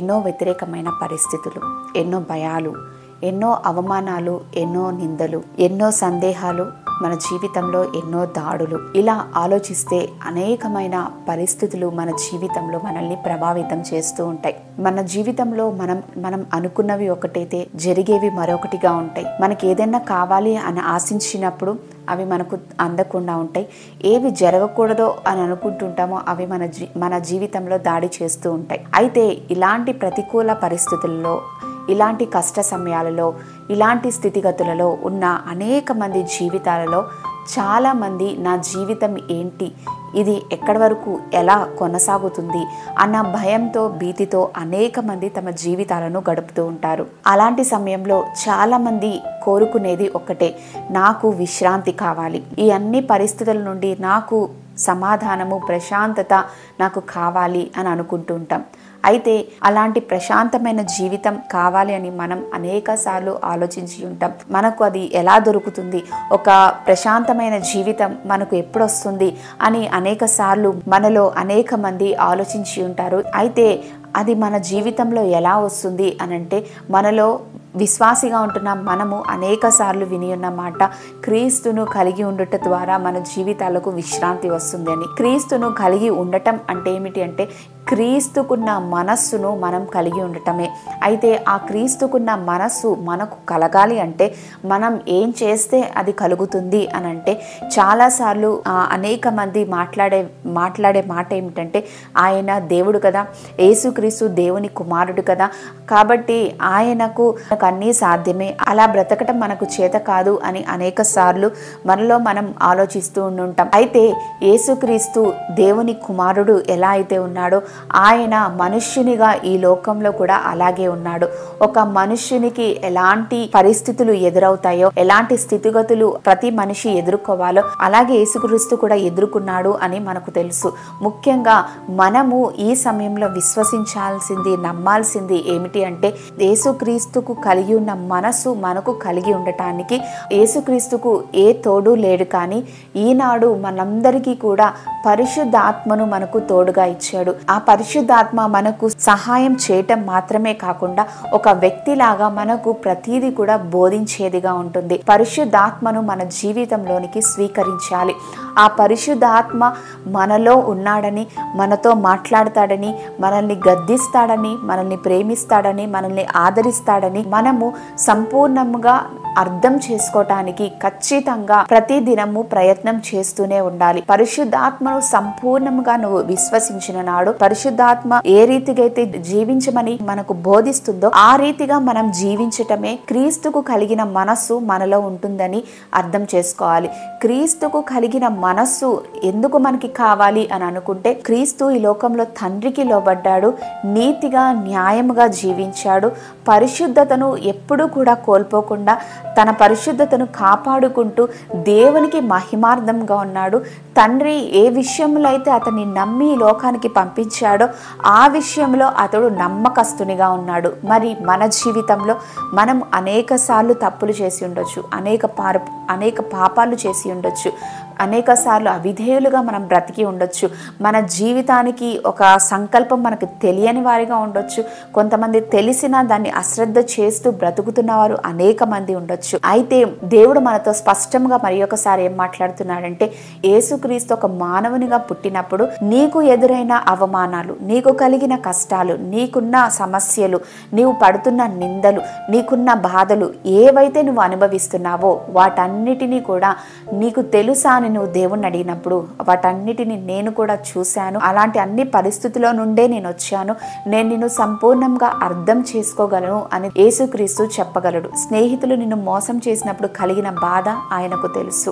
ఎన్నో వ్యతిరేకమైన పరిస్థితులు ఎన్నో భయాలు ఎన్నో అవమానాలు ఎన్నో నిందలు ఎన్నో సందేహాలు మన జీవితంలో ఎన్నో దాడులు ఇలా ఆలోచిస్తే అనేకమైన పరిస్థితులు మన జీవితంలో మనల్ని ప్రభావితం చేస్తూ ఉంటాయి మన జీవితంలో మనం మనం అనుకున్నవి ఒకటైతే జరిగేవి మరొకటిగా ఉంటాయి మనకి ఏదైనా కావాలి అని ఆశించినప్పుడు అవి మనకు అందకుండా ఉంటాయి ఏవి జరగకూడదో అని అనుకుంటుంటామో అవి మన జీ మన జీవితంలో దాడి చేస్తూ ఉంటాయి అయితే ఇలాంటి ప్రతికూల పరిస్థితుల్లో ఇలాంటి కష్ట సమయాలలో ఇలాంటి స్థితిగతులలో ఉన్న అనేక మంది జీవితాలలో చాలామంది నా జీవితం ఏంటి ఇది ఎక్కడి వరకు ఎలా కొనసాగుతుంది అన్న భయంతో భీతితో అనేక మంది తమ జీవితాలను గడుపుతూ ఉంటారు అలాంటి సమయంలో చాలామంది కోరుకునేది ఒక్కటే నాకు విశ్రాంతి కావాలి ఈ అన్ని పరిస్థితుల నుండి నాకు సమాధానము ప్రశాంతత నాకు కావాలి అని అనుకుంటూ ఉంటాం అయితే అలాంటి ప్రశాంతమైన జీవితం కావాలి అని మనం అనేక సార్లు ఆలోచించి ఉంటాం మనకు అది ఎలా దొరుకుతుంది ఒక ప్రశాంతమైన జీవితం మనకు ఎప్పుడు వస్తుంది అని అనేక సార్లు మనలో అనేక మంది ఆలోచించి ఉంటారు అయితే అది మన జీవితంలో ఎలా వస్తుంది అనంటే మనలో విశ్వాసిగా ఉంటున్న మనము అనేక సార్లు విని ఉన్న మాట క్రీస్తును కలిగి ఉండటం ద్వారా మన జీవితాలకు విశ్రాంతి వస్తుంది అని క్రీస్తును కలిగి ఉండటం అంటే ఏమిటి అంటే క్రీస్తుకున్న మనస్సును మనం కలిగి ఉండటమే అయితే ఆ క్రీస్తుకున్న మనస్సు మనకు కలగాలి అంటే మనం ఏం చేస్తే అది కలుగుతుంది అని అంటే చాలాసార్లు అనేక మంది మాట్లాడే మాట్లాడే మాట ఏమిటంటే ఆయన దేవుడు కదా యేసుక్రీస్తు దేవుని కుమారుడు కదా కాబట్టి ఆయనకు మనకు అన్నీ సాధ్యమే అలా బ్రతకటం మనకు చేత కాదు అని అనేక సార్లు మనలో మనం ఆలోచిస్తూ ఉండుంటాం అయితే యేసుక్రీస్తు దేవుని కుమారుడు ఎలా అయితే ఉన్నాడో ఆయన మనుష్యునిగా ఈ లోకంలో కూడా అలాగే ఉన్నాడు ఒక మనుష్యునికి ఎలాంటి పరిస్థితులు ఎదురవుతాయో ఎలాంటి స్థితిగతులు ప్రతి మనిషి ఎదుర్కోవాలో అలాగే యేసుక్రీస్తు కూడా ఎదుర్కొన్నాడు అని మనకు తెలుసు ముఖ్యంగా మనము ఈ సమయంలో విశ్వసించాల్సింది నమ్మాల్సింది ఏమిటి అంటే యేసుక్రీస్తుకు కలిగి ఉన్న మనసు మనకు కలిగి ఉండటానికి యేసుక్రీస్తుకు ఏ తోడు లేడు కానీ ఈనాడు మనందరికీ కూడా పరిశుద్ధాత్మను మనకు తోడుగా ఇచ్చాడు ఆ పరిశుద్ధాత్మ మనకు సహాయం చేయటం మాత్రమే కాకుండా ఒక వ్యక్తిలాగా మనకు ప్రతీది కూడా బోధించేదిగా ఉంటుంది పరిశుద్ధాత్మను మన జీవితంలోనికి స్వీకరించాలి ఆ పరిశుద్ధాత్మ మనలో ఉన్నాడని మనతో మాట్లాడతాడని మనల్ని గద్దిస్తాడని మనల్ని ప్రేమిస్తాడని మనల్ని ఆదరిస్తాడని మనము సంపూర్ణంగా అర్థం చేసుకోవటానికి ఖచ్చితంగా ప్రతి దినము ప్రయత్నం చేస్తూనే ఉండాలి పరిశుద్ధాత్మను సంపూర్ణంగా నువ్వు విశ్వసించిన నాడు పరిశుద్ధాత్మ ఏ రీతిగా అయితే జీవించమని మనకు బోధిస్తుందో ఆ రీతిగా మనం జీవించటమే క్రీస్తుకు కలిగిన మనస్సు మనలో ఉంటుందని అర్థం చేసుకోవాలి క్రీస్తుకు కలిగిన మనస్సు ఎందుకు మనకి కావాలి అని అనుకుంటే క్రీస్తు ఈ లోకంలో తండ్రికి లోబడ్డాడు నీతిగా న్యాయముగా జీవించాడు పరిశుద్ధతను ఎప్పుడూ కూడా కోల్పోకుండా తన పరిశుద్ధతను కాపాడుకుంటూ దేవునికి మహిమార్థంగా ఉన్నాడు తండ్రి ఏ విషయంలో అయితే అతన్ని నమ్మి ఈ లోకానికి పంపించాడో ఆ విషయంలో అతడు నమ్మకస్తునిగా ఉన్నాడు మరి మన జీవితంలో మనం అనేక సార్లు తప్పులు చేసి ఉండొచ్చు అనేక పారు అనేక పాపాలు చేసి ఉండొచ్చు అనేక సార్లు అవిధేయులుగా మనం బ్రతికి ఉండొచ్చు మన జీవితానికి ఒక సంకల్పం మనకు తెలియని వారిగా ఉండొచ్చు కొంతమంది తెలిసినా దాన్ని అశ్రద్ధ చేస్తూ బ్రతుకుతున్న వారు అనేక మంది ఉండొచ్చు అయితే దేవుడు మనతో స్పష్టంగా మరి ఒకసారి ఏం మాట్లాడుతున్నాడంటే యేసుక్రీస్తు ఒక మానవునిగా పుట్టినప్పుడు నీకు ఎదురైన అవమానాలు నీకు కలిగిన కష్టాలు నీకున్న సమస్యలు నీవు పడుతున్న నిందలు నీకున్న బాధలు ఏవైతే నువ్వు అనుభవిస్తున్నావో వాటన్నిటినీ కూడా నీకు తెలుసా అని నువ్వు దేవుణ్ణి అడిగినప్పుడు వాటన్నిటిని నేను కూడా చూశాను అలాంటి అన్ని పరిస్థితుల్లో నుండే నేను వచ్చాను నేను నిన్ను సంపూర్ణంగా అర్థం చేసుకోగలను అని యేసుక్రీస్తు చెప్పగలడు స్నేహితులు నిన్ను మోసం చేసినప్పుడు కలిగిన బాధ ఆయనకు తెలుసు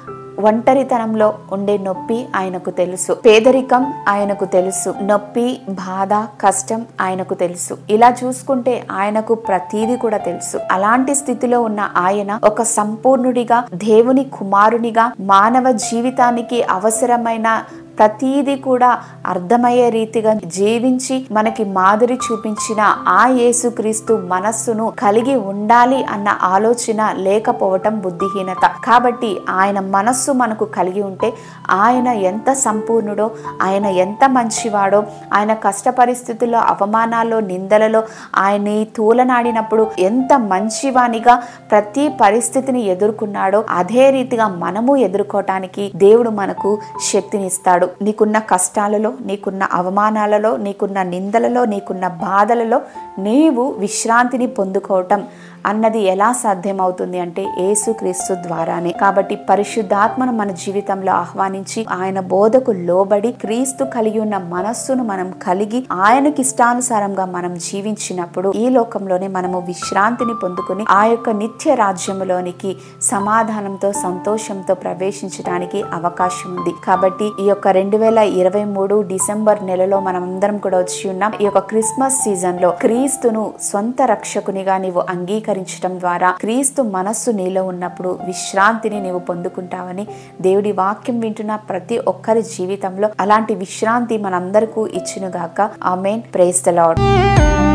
ఒంటరితనంలో ఉండే నొప్పి ఆయనకు తెలుసు పేదరికం ఆయనకు తెలుసు నొప్పి బాధ కష్టం ఆయనకు తెలుసు ఇలా చూసుకుంటే ఆయనకు ప్రతీది కూడా తెలుసు అలాంటి స్థితిలో ఉన్న ఆయన ఒక సంపూర్ణుడిగా దేవుని కుమారునిగా మానవ జీవితానికి అవసరమైన ప్రతీది కూడా అర్థమయ్యే రీతిగా జీవించి మనకి మాదిరి చూపించిన ఆ యేసుక్రీస్తు మనస్సును కలిగి ఉండాలి అన్న ఆలోచన లేకపోవటం బుద్ధిహీనత కాబట్టి ఆయన మనస్సు మనకు కలిగి ఉంటే ఆయన ఎంత సంపూర్ణుడో ఆయన ఎంత మంచివాడో ఆయన కష్ట పరిస్థితుల్లో అవమానాల్లో నిందలలో ఆయన్ని తూలనాడినప్పుడు ఎంత మంచివానిగా ప్రతి పరిస్థితిని ఎదుర్కొన్నాడో అదే రీతిగా మనము ఎదుర్కోవటానికి దేవుడు మనకు శక్తినిస్తాడు నీకున్న కష్టాలలో నీకున్న అవమానాలలో నీకున్న నిందలలో నీకున్న బాధలలో నీవు విశ్రాంతిని పొందుకోవటం అన్నది ఎలా సాధ్యమవుతుంది అంటే యేసుక్రీస్తు ద్వారానే కాబట్టి పరిశుద్ధాత్మను మన జీవితంలో ఆహ్వానించి ఆయన బోధకు లోబడి క్రీస్తు కలిగి ఉన్న మనస్సును మనం కలిగి ఆయనకి ఇష్టానుసారంగా మనం జీవించినప్పుడు ఈ లోకంలోనే మనము విశ్రాంతిని పొందుకుని ఆ యొక్క నిత్య రాజ్యములోనికి సమాధానంతో సంతోషంతో ప్రవేశించడానికి అవకాశం ఉంది కాబట్టి ఈ యొక్క రెండు వేల ఇరవై మూడు డిసెంబర్ నెలలో మనం అందరం కూడా వచ్చి ఉన్నాం ఈ యొక్క క్రిస్మస్ సీజన్ లో క్రీస్తును సొంత రక్షకునిగా నీవు అంగీకరించడం ద్వారా క్రీస్తు మనస్సు నీలో ఉన్నప్పుడు విశ్రాంతిని నీవు పొందుకుంటావని దేవుడి వాక్యం వింటున్న ప్రతి ఒక్కరి జీవితంలో అలాంటి విశ్రాంతి మనందరికీ ఇచ్చునుగాక ఆమెన్ ప్రేస్ ద లార్డ్